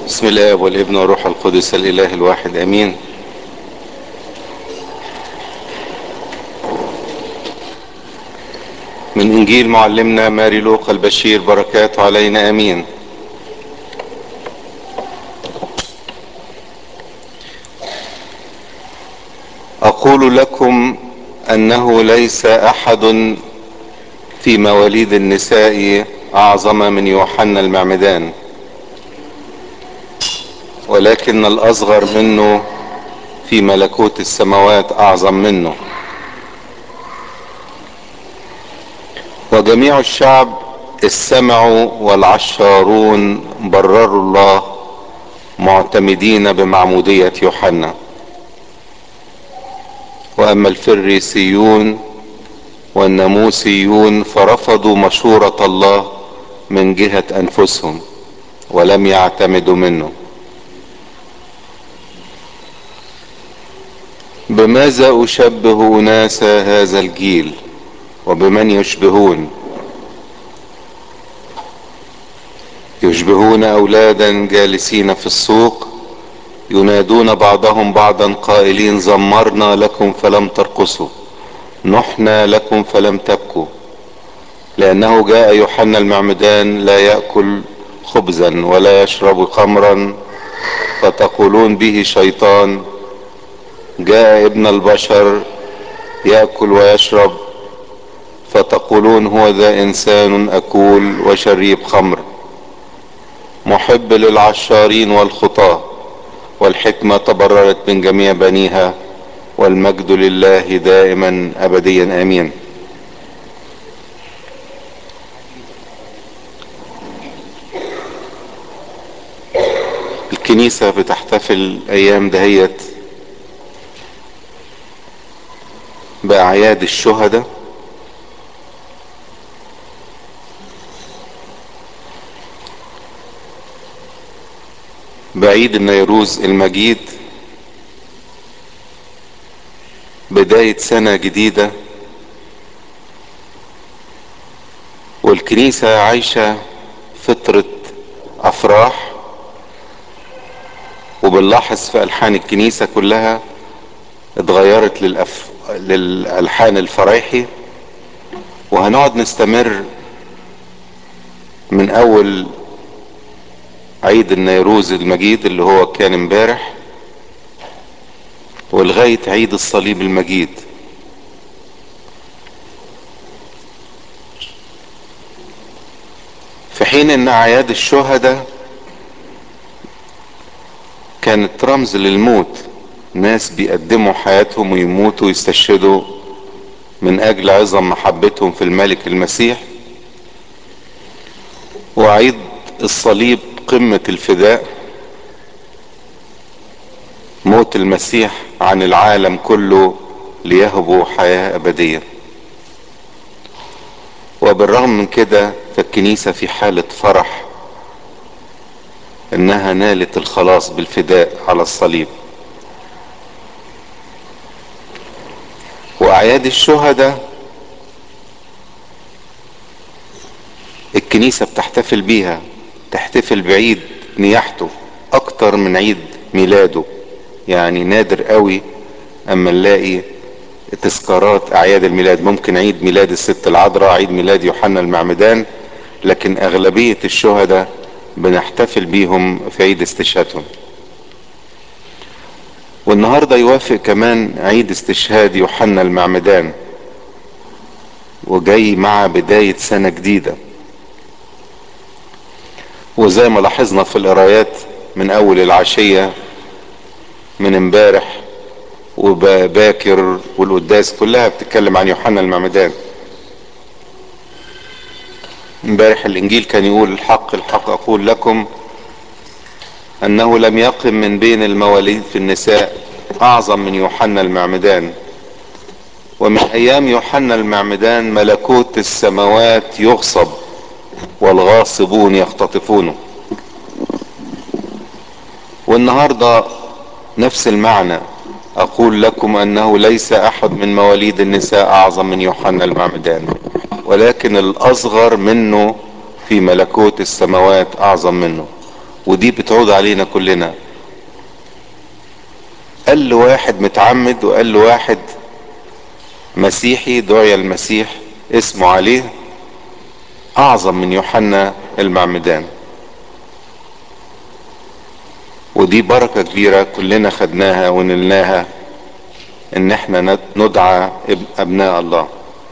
بسم الله والابن والروح القدس الاله الواحد امين من انجيل معلمنا ماري لوقا البشير بركاته علينا امين اقول لكم انه ليس احد في مواليد النساء اعظم من يوحنا المعمدان ولكن الاصغر منه في ملكوت السماوات اعظم منه وجميع الشعب استمعوا والعشارون برروا الله معتمدين بمعمودية يوحنا واما الفريسيون والناموسيون فرفضوا مشورة الله من جهة انفسهم ولم يعتمدوا منه بماذا اشبه اناس هذا الجيل وبمن يشبهون يشبهون اولادا جالسين في السوق ينادون بعضهم بعضا قائلين زمرنا لكم فلم ترقصوا نحنا لكم فلم تبكوا لانه جاء يوحنا المعمدان لا ياكل خبزا ولا يشرب خمرا فتقولون به شيطان جاء ابن البشر ياكل ويشرب فتقولون هو ذا انسان اكول وشريب خمر محب للعشارين والخطاه والحكمه تبررت من جميع بنيها والمجد لله دائما ابديا امين الكنيسة بتحتفل ايام دهيت باعياد الشهداء بعيد النيروز المجيد بداية سنة جديدة والكنيسة عايشة فترة افراح وبنلاحظ في الحان الكنيسة كلها اتغيرت للأف... للالحان الفرايحي وهنقعد نستمر من اول عيد النيروز المجيد اللي هو كان امبارح ولغاية عيد الصليب المجيد في حين ان اعياد الشهداء كانت رمز للموت ناس بيقدموا حياتهم ويموتوا ويستشهدوا من اجل عظم محبتهم في الملك المسيح وعيد الصليب قمة الفداء موت المسيح عن العالم كله ليهبوا حياة ابدية وبالرغم من كده فالكنيسة في حالة فرح انها نالت الخلاص بالفداء على الصليب واعياد الشهداء الكنيسة بتحتفل بيها تحتفل بعيد نياحته اكتر من عيد ميلاده يعني نادر قوي اما نلاقي تذكارات اعياد الميلاد ممكن عيد ميلاد الست العذراء عيد ميلاد يوحنا المعمدان لكن اغلبية الشهداء بنحتفل بيهم في عيد استشهادهم والنهاردة يوافق كمان عيد استشهاد يوحنا المعمدان وجاي مع بداية سنة جديدة وزي ما لاحظنا في القرايات من اول العشية من امبارح وباكر والقداس كلها بتتكلم عن يوحنا المعمدان امبارح الانجيل كان يقول الحق الحق اقول لكم انه لم يقم من بين المواليد في النساء اعظم من يوحنا المعمدان ومن ايام يوحنا المعمدان ملكوت السماوات يغصب والغاصبون يختطفونه والنهارده نفس المعنى اقول لكم انه ليس احد من مواليد النساء اعظم من يوحنا المعمدان ولكن الاصغر منه في ملكوت السماوات اعظم منه ودي بتعود علينا كلنا قال له واحد متعمد وقال له واحد مسيحي دعي المسيح اسمه عليه اعظم من يوحنا المعمدان ودي بركة كبيرة كلنا خدناها ونلناها ان احنا ندعى ابناء الله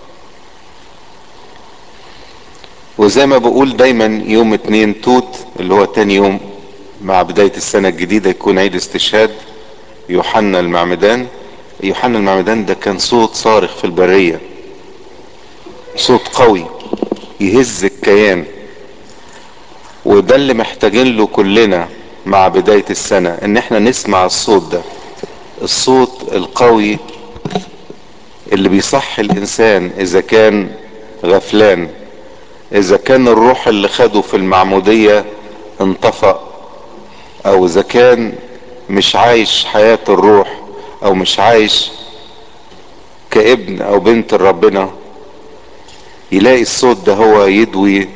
وزي ما بقول دايما يوم اتنين توت اللي هو تاني يوم مع بداية السنة الجديدة يكون عيد استشهاد يوحنا المعمدان يوحنا المعمدان ده كان صوت صارخ في البرية صوت قوي يهز الكيان وده اللي محتاجين له كلنا مع بداية السنة ان احنا نسمع الصوت ده الصوت القوي اللي بيصحي الانسان اذا كان غفلان اذا كان الروح اللي خده في المعمودية انطفأ او اذا كان مش عايش حياة الروح او مش عايش كابن او بنت ربنا يلاقي الصوت ده هو يدوي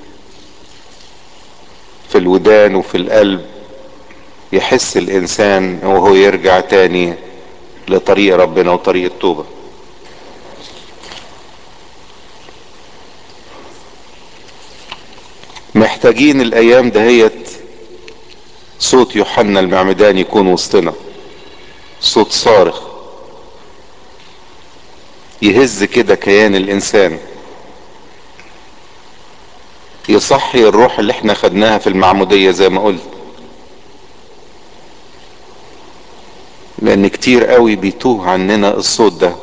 في الودان وفي القلب يحس الانسان وهو يرجع تاني لطريق ربنا وطريق التوبة محتاجين الايام دهيت صوت يوحنا المعمدان يكون وسطنا صوت صارخ يهز كده كيان الانسان يصحي الروح اللي احنا خدناها في المعمودية زي ما قلت لان كتير قوي بيتوه عننا الصوت ده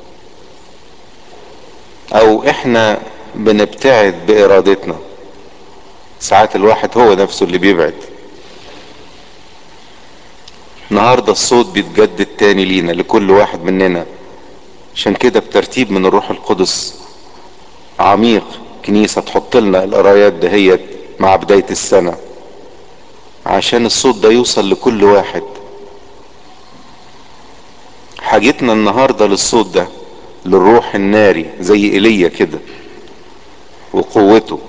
او احنا بنبتعد بارادتنا ساعات الواحد هو نفسه اللي بيبعد النهارده الصوت بيتجدد تاني لينا لكل واحد مننا عشان كده بترتيب من الروح القدس عميق كنيسة تحط لنا القرايات دهيت مع بداية السنة عشان الصوت ده يوصل لكل واحد حاجتنا النهاردة للصوت ده للروح الناري زي ايليا كده وقوته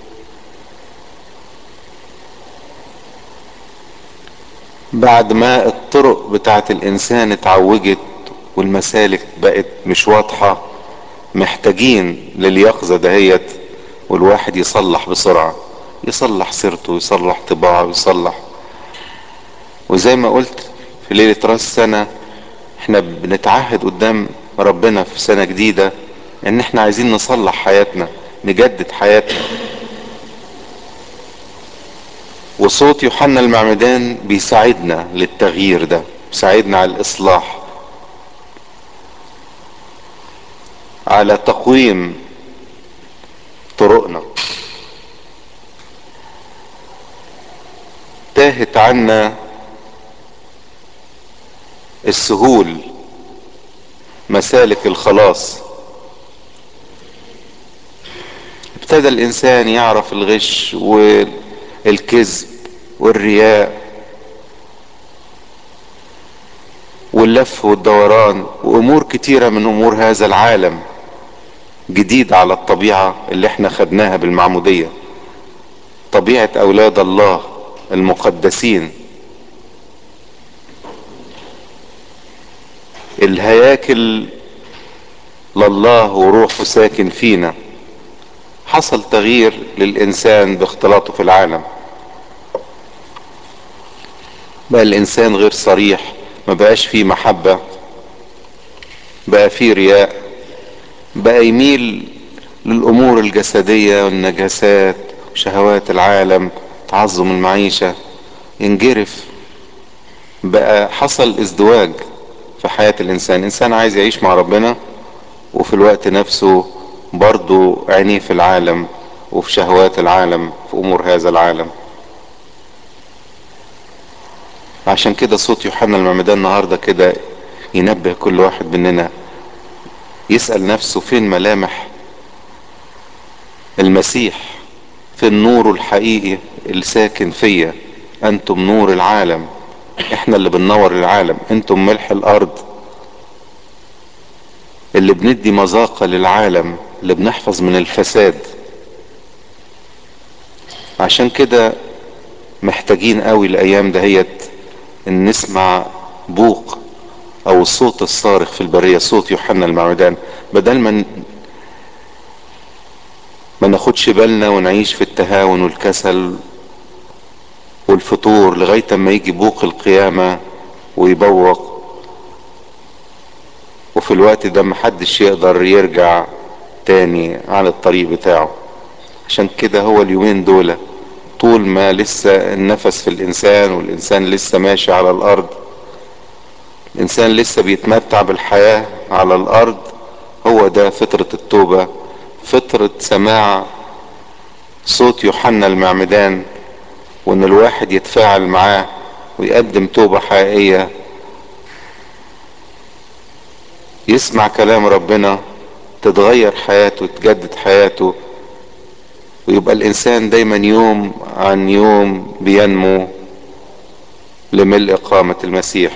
بعد ما الطرق بتاعت الانسان اتعوجت والمسالك بقت مش واضحة محتاجين لليقظة دهيت والواحد يصلح بسرعة يصلح سيرته يصلح طباعه يصلح وزي ما قلت في ليلة راس السنة احنا بنتعهد قدام ربنا في سنة جديدة ان احنا عايزين نصلح حياتنا نجدد حياتنا وصوت يوحنا المعمدان بيساعدنا للتغيير ده بيساعدنا على الاصلاح على تقويم طرقنا تاهت عنا السهول مسالك الخلاص ابتدى الانسان يعرف الغش والكذب والرياء واللف والدوران وامور كتيرة من امور هذا العالم جديد على الطبيعة اللي احنا خدناها بالمعمودية طبيعة اولاد الله المقدسين الهياكل لله وروحه ساكن فينا حصل تغيير للانسان باختلاطه في العالم بقى الانسان غير صريح ما بقاش فيه محبة بقى فيه رياء بقى يميل للامور الجسدية والنجاسات وشهوات العالم تعظم المعيشة ينجرف بقى حصل ازدواج في حياة الانسان انسان عايز يعيش مع ربنا وفي الوقت نفسه برضو عينيه في العالم وفي شهوات العالم في امور هذا العالم عشان كده صوت يوحنا المعمدان النهاردة كده ينبه كل واحد مننا يسأل نفسه فين ملامح المسيح في النور الحقيقي اللي ساكن فيا انتم نور العالم احنا اللي بننور العالم انتم ملح الارض اللي بندي مذاقة للعالم اللي بنحفظ من الفساد عشان كده محتاجين قوي الايام دهيت ان نسمع بوق او الصوت الصارخ في البرية صوت يوحنا المعمدان بدل ما ما ناخدش بالنا ونعيش في التهاون والكسل والفتور لغاية ما يجي بوق القيامة ويبوق وفي الوقت ده محدش يقدر يرجع تاني على الطريق بتاعه عشان كده هو اليومين دول طول ما لسه النفس في الانسان والانسان لسه ماشي على الارض الانسان لسه بيتمتع بالحياة على الارض هو ده فطرة التوبة فطرة سماع صوت يوحنا المعمدان وان الواحد يتفاعل معاه ويقدم توبة حقيقية يسمع كلام ربنا تتغير حياته تجدد حياته ويبقى الانسان دايما يوم عن يوم بينمو لملء قامة المسيح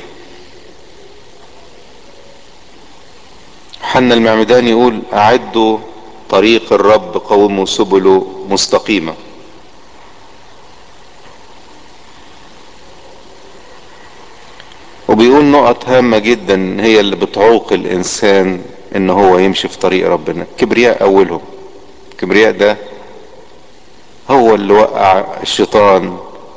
حنا المعمدان يقول اعدوا طريق الرب قوموا سبله مستقيمة وبيقول نقط هامة جدا هي اللي بتعوق الانسان ان هو يمشي في طريق ربنا كبرياء اولهم الكبرياء ده هو اللي وقع الشيطان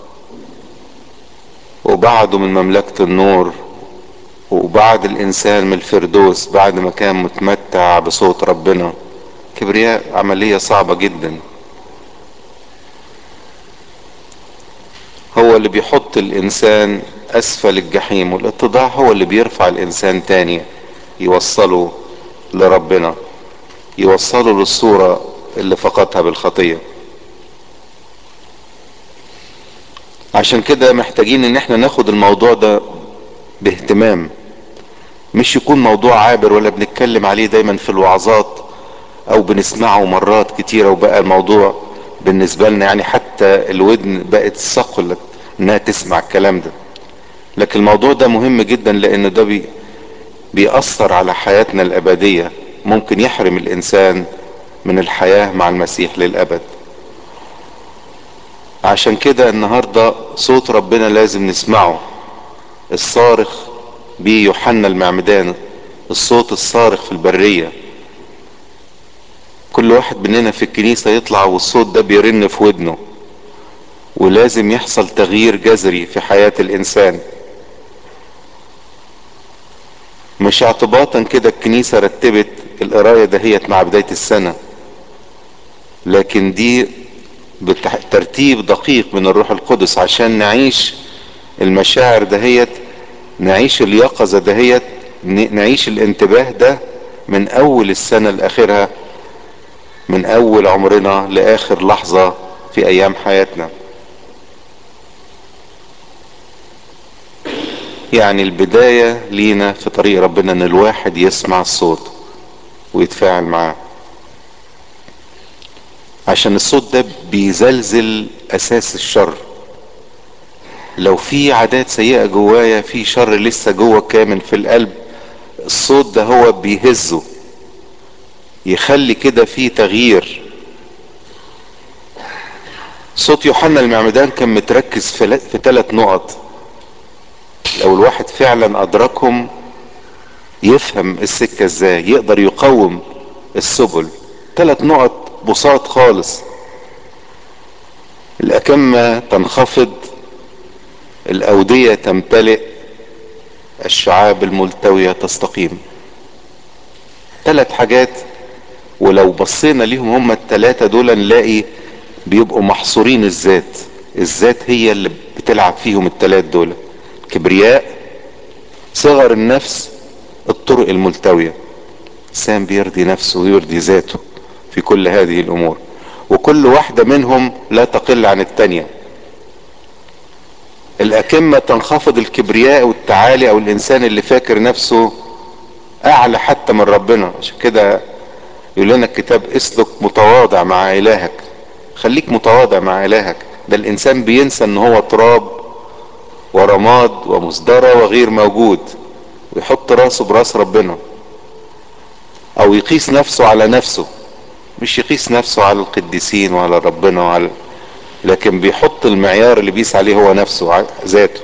وبعده من مملكة النور وبعد الانسان من الفردوس بعد ما كان متمتع بصوت ربنا كبرياء عملية صعبة جدا هو اللي بيحط الانسان اسفل الجحيم والاتضاع هو اللي بيرفع الانسان تاني يوصله لربنا يوصله للصورة اللي فقدها بالخطية عشان كده محتاجين ان احنا ناخد الموضوع ده باهتمام مش يكون موضوع عابر ولا بنتكلم عليه دايما في الوعظات او بنسمعه مرات كتيرة وبقى الموضوع بالنسبة لنا يعني حتى الودن بقت ثقلت انها تسمع الكلام ده لكن الموضوع ده مهم جدا لان ده بي بيأثر على حياتنا الابدية ممكن يحرم الانسان من الحياة مع المسيح للابد عشان كده النهاردة صوت ربنا لازم نسمعه الصارخ بيه يوحنا المعمدان الصوت الصارخ في البرية كل واحد مننا في الكنيسة يطلع والصوت ده بيرن في ودنه ولازم يحصل تغيير جذري في حياة الانسان مش اعتباطا كده الكنيسة رتبت القراية دهيت مع بداية السنة لكن دي بترتيب دقيق من الروح القدس عشان نعيش المشاعر دهيت نعيش اليقظة دهيت نعيش الانتباه ده من اول السنة لاخرها من اول عمرنا لاخر لحظة في ايام حياتنا يعني البداية لينا في طريق ربنا ان الواحد يسمع الصوت ويتفاعل معاه عشان الصوت ده بيزلزل اساس الشر لو في عادات سيئة جوايا في شر لسه جوه كامن في القلب الصوت ده هو بيهزه يخلي كده في تغيير صوت يوحنا المعمدان كان متركز في, في ثلاث نقط لو الواحد فعلا ادركهم يفهم السكة ازاي يقدر يقوم السبل ثلاث نقط بساط خالص الأكمة تنخفض الأودية تمتلئ الشعاب الملتوية تستقيم ثلاث حاجات ولو بصينا ليهم هم الثلاثة دول نلاقي بيبقوا محصورين الذات الذات هي اللي بتلعب فيهم الثلاث دول كبرياء صغر النفس الطرق الملتوية الإنسان بيرضي نفسه ويرضي ذاته في كل هذه الأمور وكل واحدة منهم لا تقل عن التانية الأكمة تنخفض الكبرياء والتعالي أو الإنسان اللي فاكر نفسه أعلى حتى من ربنا عشان كده يقول لنا الكتاب اسلك متواضع مع إلهك خليك متواضع مع إلهك ده الإنسان بينسى إن هو تراب ورماد ومصدرة وغير موجود ويحط راسه براس ربنا أو يقيس نفسه على نفسه مش يقيس نفسه على القديسين وعلى ربنا وعلى لكن بيحط المعيار اللي بيس عليه هو نفسه ذاته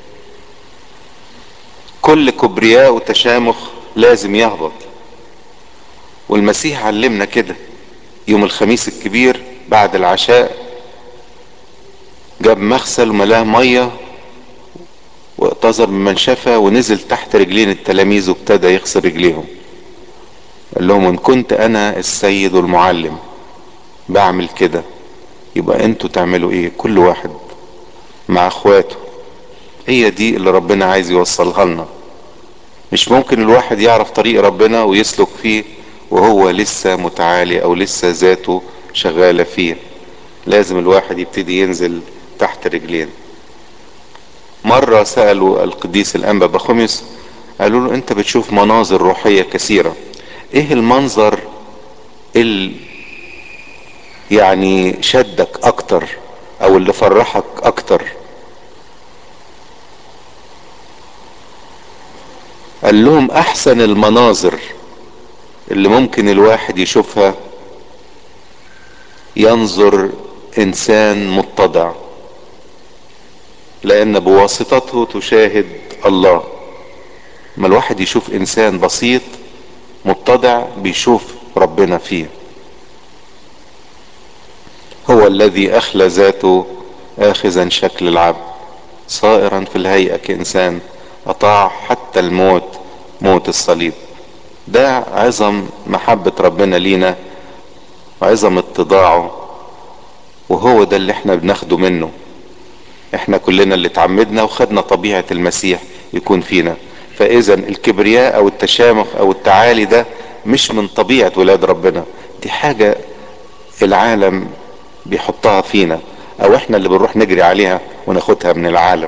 كل كبرياء وتشامخ لازم يهبط والمسيح علمنا كده يوم الخميس الكبير بعد العشاء جاب مغسل وملاه ميه واعتذر من شفى ونزل تحت رجلين التلاميذ وابتدى يغسل رجليهم قال لهم ان كنت انا السيد والمعلم بعمل كده يبقى انتوا تعملوا ايه كل واحد مع اخواته هي دي اللي ربنا عايز يوصلها لنا مش ممكن الواحد يعرف طريق ربنا ويسلك فيه وهو لسه متعالي او لسه ذاته شغالة فيه لازم الواحد يبتدي ينزل تحت رجلين مرة سألوا القديس الأنبا بخمس قالوا له أنت بتشوف مناظر روحية كثيرة إيه المنظر اللي يعني شدك أكتر أو اللي فرحك أكتر قال لهم أحسن المناظر اللي ممكن الواحد يشوفها ينظر إنسان متضع لان بواسطته تشاهد الله ما الواحد يشوف انسان بسيط متضع بيشوف ربنا فيه هو الذي اخلى ذاته اخذا شكل العبد صائرا في الهيئة كانسان اطاع حتى الموت موت الصليب ده عظم محبة ربنا لينا وعظم اتضاعه وهو ده اللي احنا بناخده منه احنا كلنا اللي اتعمدنا وخدنا طبيعة المسيح يكون فينا فاذا الكبرياء او التشامخ او التعالي ده مش من طبيعة ولاد ربنا دي حاجة العالم بيحطها فينا او احنا اللي بنروح نجري عليها وناخدها من العالم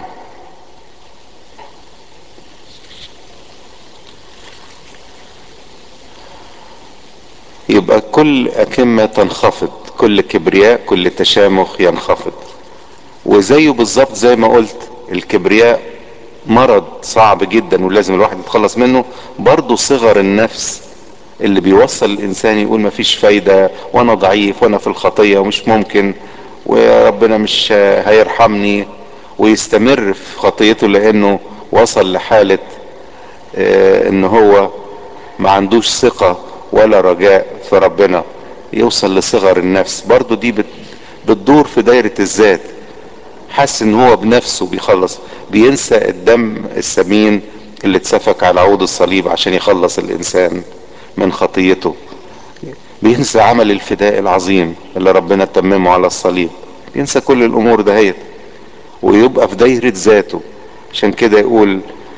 يبقى كل أكمة تنخفض كل كبرياء كل تشامخ ينخفض وزيه بالظبط زي ما قلت الكبرياء مرض صعب جدا ولازم الواحد يتخلص منه برضه صغر النفس اللي بيوصل الانسان يقول مفيش فايدة وانا ضعيف وانا في الخطية ومش ممكن وربنا مش هيرحمني ويستمر في خطيته لانه وصل لحالة اه ان هو ما عندوش ثقة ولا رجاء في ربنا يوصل لصغر النفس برضه دي بتدور في دايرة الذات حس ان هو بنفسه بيخلص بينسى الدم الثمين اللي اتسفك على عود الصليب عشان يخلص الانسان من خطيته بينسى عمل الفداء العظيم اللي ربنا تممه على الصليب بينسى كل الامور دهيت ويبقى في دايرة ذاته عشان كده يقول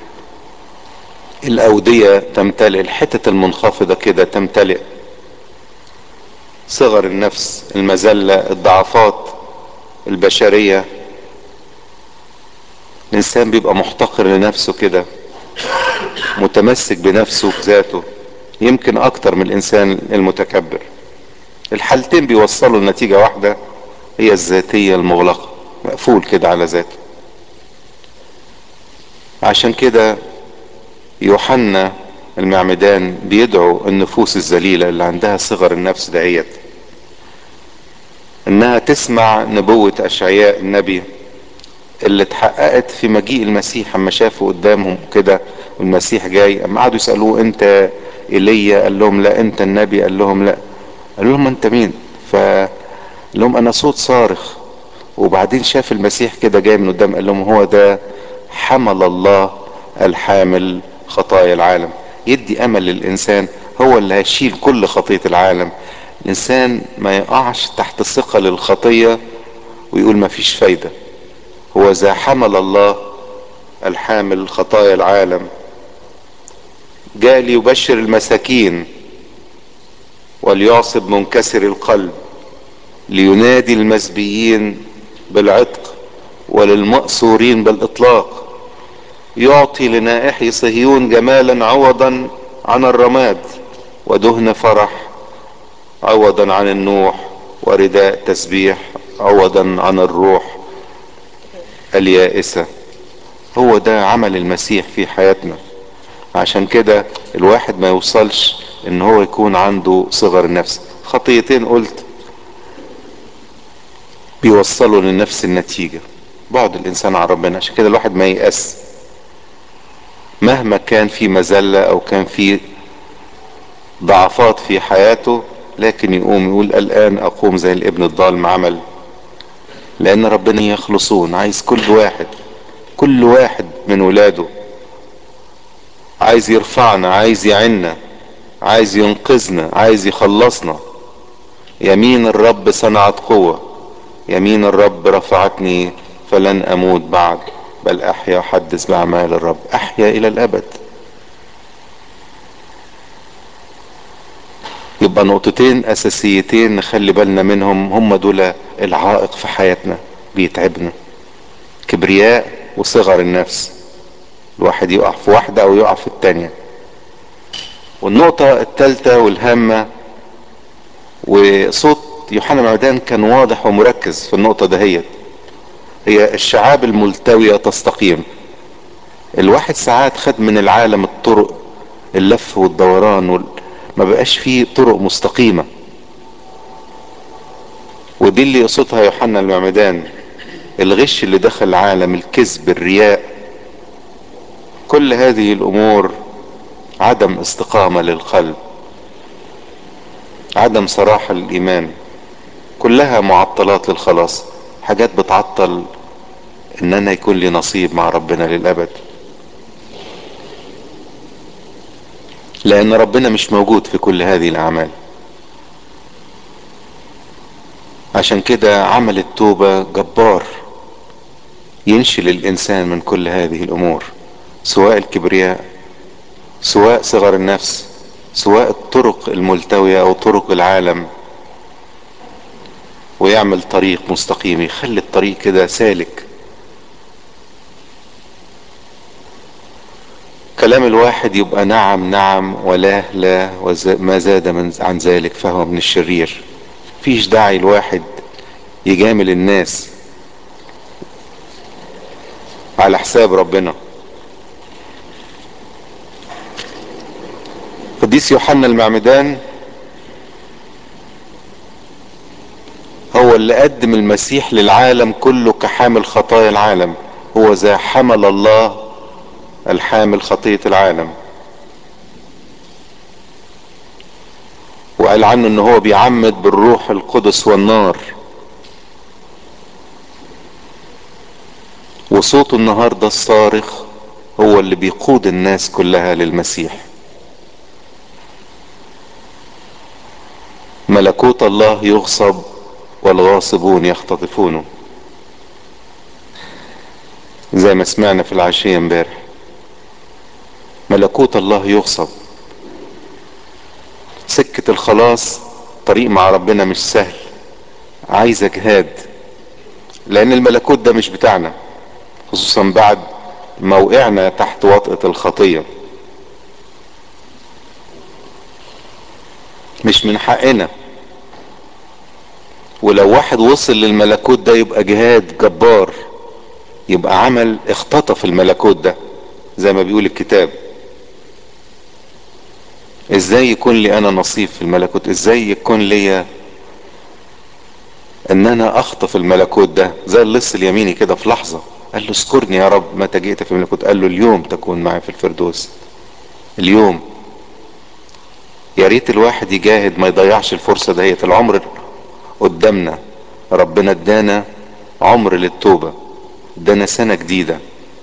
الاودية تمتلئ الحتة المنخفضة كده تمتلئ صغر النفس المذلة الضعفات البشرية الانسان بيبقى محتقر لنفسه كده متمسك بنفسه بذاته يمكن اكتر من الانسان المتكبر الحالتين بيوصلوا لنتيجة واحدة هي الذاتية المغلقة مقفول كده على ذاته عشان كده يوحنا المعمدان بيدعو النفوس الذليلة اللي عندها صغر النفس دهيت انها تسمع نبوة اشعياء النبي اللي اتحققت في مجيء المسيح اما شافوا قدامهم كده والمسيح جاي اما قعدوا يسألوه انت ايليا قال لهم لا انت النبي قال لهم لا قال لهم انت مين فقال لهم انا صوت صارخ وبعدين شاف المسيح كده جاي من قدام قال لهم هو ده حمل الله الحامل خطايا العالم يدي امل للانسان هو اللي هيشيل كل خطية العالم الانسان ما يقعش تحت ثقة للخطية ويقول ما فيش فايدة هو ذا حمل الله الحامل خطايا العالم جاء ليبشر المساكين وليعصب منكسر القلب لينادي المسبيين بالعتق وللمأسورين بالإطلاق يعطي لنائحي صهيون جمالا عوضا عن الرماد ودهن فرح عوضا عن النوح ورداء تسبيح عوضا عن الروح اليائسة هو ده عمل المسيح في حياتنا عشان كده الواحد ما يوصلش ان هو يكون عنده صغر النفس خطيتين قلت بيوصلوا لنفس النتيجة بعد الانسان عن ربنا عشان كده الواحد ما ييأس مهما كان في مذلة او كان في ضعفات في حياته لكن يقوم يقول الان اقوم زي الابن الضال ما عمل لان ربنا يخلصون عايز كل واحد كل واحد من ولاده عايز يرفعنا عايز يعنا عايز ينقذنا عايز يخلصنا يمين الرب صنعت قوة يمين الرب رفعتني فلن اموت بعد بل احيا احدث باعمال الرب احيا الى الابد يبقى نقطتين اساسيتين نخلي بالنا منهم هم دول العائق في حياتنا بيتعبنا كبرياء وصغر النفس الواحد يقع في واحدة او يقع في التانية والنقطة الثالثة والهامة وصوت يوحنا معدان كان واضح ومركز في النقطة دهيت هي الشعاب الملتوية تستقيم الواحد ساعات خد من العالم الطرق اللف والدوران وال... ما بقاش فيه طرق مستقيمة ودي اللي يقصدها يوحنا المعمدان الغش اللي دخل العالم الكذب الرياء كل هذه الامور عدم استقامة للقلب عدم صراحة للايمان كلها معطلات للخلاص حاجات بتعطل ان انا يكون لي نصيب مع ربنا للابد لان ربنا مش موجود في كل هذه الاعمال عشان كده عمل التوبة جبار ينشل الانسان من كل هذه الامور سواء الكبرياء سواء صغر النفس سواء الطرق الملتوية او طرق العالم ويعمل طريق مستقيم يخلي الطريق كده سالك كلام الواحد يبقى نعم نعم ولا لا وما زاد من عن ذلك فهو من الشرير فيش داعي الواحد يجامل الناس على حساب ربنا قديس يوحنا المعمدان هو اللي قدم المسيح للعالم كله كحامل خطايا العالم هو ذا حمل الله الحامل خطية العالم وقال عنه ان هو بيعمد بالروح القدس والنار وصوته النهاردة الصارخ هو اللي بيقود الناس كلها للمسيح ملكوت الله يغصب والغاصبون يختطفونه زي ما سمعنا في العشية امبارح ملكوت الله يغصب سكة الخلاص طريق مع ربنا مش سهل عايزة جهاد لان الملكوت ده مش بتاعنا خصوصا بعد ما وقعنا تحت وطئة الخطية مش من حقنا ولو واحد وصل للملكوت ده يبقى جهاد جبار يبقى عمل اختطف الملكوت ده زي ما بيقول الكتاب ازاي يكون لي انا نصيب في الملكوت ازاي يكون لي ان انا اخطف الملكوت ده زي اللص اليميني كده في لحظة قال له اذكرني يا رب متى جئت في الملكوت قال له اليوم تكون معي في الفردوس اليوم يا ريت الواحد يجاهد ما يضيعش الفرصة دهيت العمر قدامنا ربنا ادانا عمر للتوبة ادانا سنة جديدة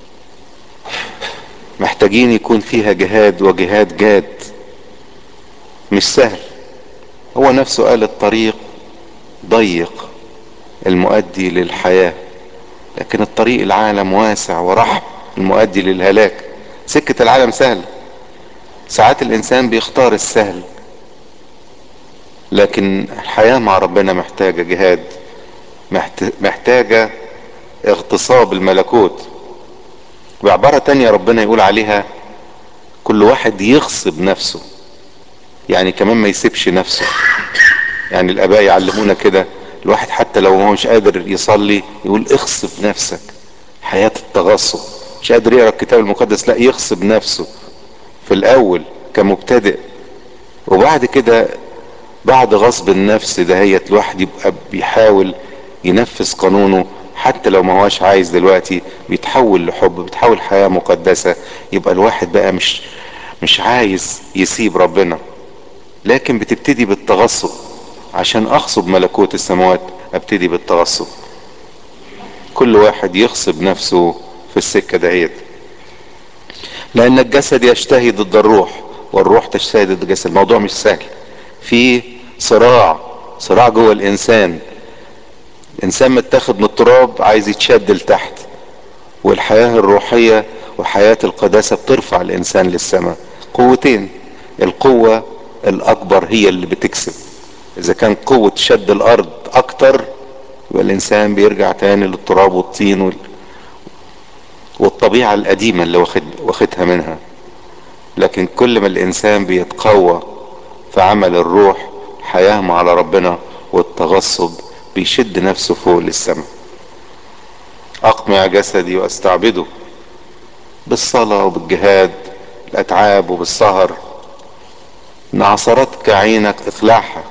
محتاجين يكون فيها جهاد وجهاد جاد مش سهل هو نفسه قال الطريق ضيق المؤدي للحياة لكن الطريق العالم واسع ورحب المؤدي للهلاك سكة العالم سهل ساعات الانسان بيختار السهل لكن الحياة مع ربنا محتاجة جهاد محتاجة اغتصاب الملكوت بعبارة تانية ربنا يقول عليها كل واحد يغصب نفسه يعني كمان ما يسيبش نفسه يعني الاباء يعلمونا كده الواحد حتى لو هو مش قادر يصلي يقول اغصب نفسك حياة التغصب مش قادر يقرا الكتاب المقدس لا يغصب نفسه في الاول كمبتدئ وبعد كده بعد غصب النفس دهيت الواحد يبقى بيحاول ينفذ قانونه حتى لو ما هواش عايز دلوقتي بيتحول لحب بيتحول حياة مقدسة يبقى الواحد بقى مش مش عايز يسيب ربنا لكن بتبتدي بالتغصب عشان اغصب ملكوت السماوات ابتدي بالتغصب كل واحد يغصب نفسه في السكة دهيت لان الجسد يشتهي ضد الروح والروح تجتهد ضد الجسد الموضوع مش سهل في صراع صراع جوه الانسان الانسان متاخد من التراب عايز يتشد لتحت والحياة الروحية وحياة القداسة بترفع الانسان للسماء قوتين القوة الاكبر هي اللي بتكسب اذا كان قوة شد الارض اكتر يبقى الانسان بيرجع تاني للتراب والطين وال... والطبيعة القديمة اللي واخد واخدها منها لكن كل ما الانسان بيتقوى في عمل الروح حياة على ربنا والتغصب بيشد نفسه فوق للسماء اقمع جسدي واستعبده بالصلاة وبالجهاد الاتعاب وبالسهر ان عصرتك عينك اخلعها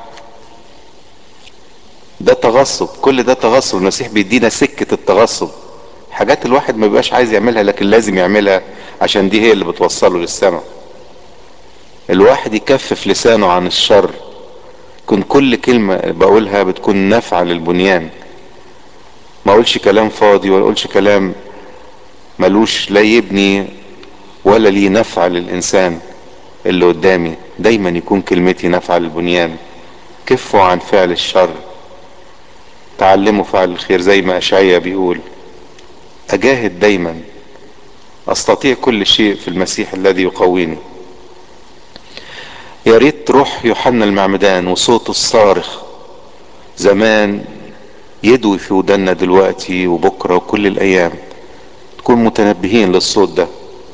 ده تغصب كل ده تغصب المسيح بيدينا سكة التغصب حاجات الواحد ما بيبقاش عايز يعملها لكن لازم يعملها عشان دي هي اللي بتوصله للسماء الواحد يكفف لسانه عن الشر يكون كل كلمة بقولها بتكون نافعة للبنيان ما اقولش كلام فاضي ولا اقولش كلام ملوش لا يبني ولا ليه نفع للانسان اللي قدامي دايما يكون كلمتي نافعة للبنيان كفوا عن فعل الشر تعلموا فعل الخير زي ما اشعيا بيقول اجاهد دايما استطيع كل شيء في المسيح الذي يقويني يا ريت روح يوحنا المعمدان وصوته الصارخ زمان يدوي في ودنا دلوقتي وبكره وكل الايام تكون متنبهين للصوت ده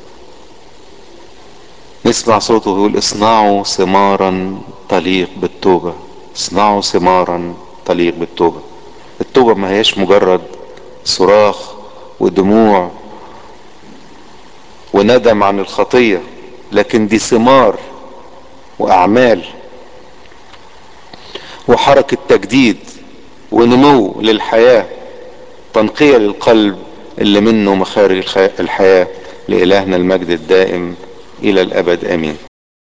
نسمع صوته يقول اصنعوا ثمارا تليق بالتوبة اصنعوا ثمارا تليق بالتوبة التوبة ما هياش مجرد صراخ ودموع وندم عن الخطية لكن دي ثمار واعمال وحركة تجديد ونمو للحياة تنقية للقلب اللي منه مخارج الحياة لإلهنا المجد الدائم إلى الأبد آمين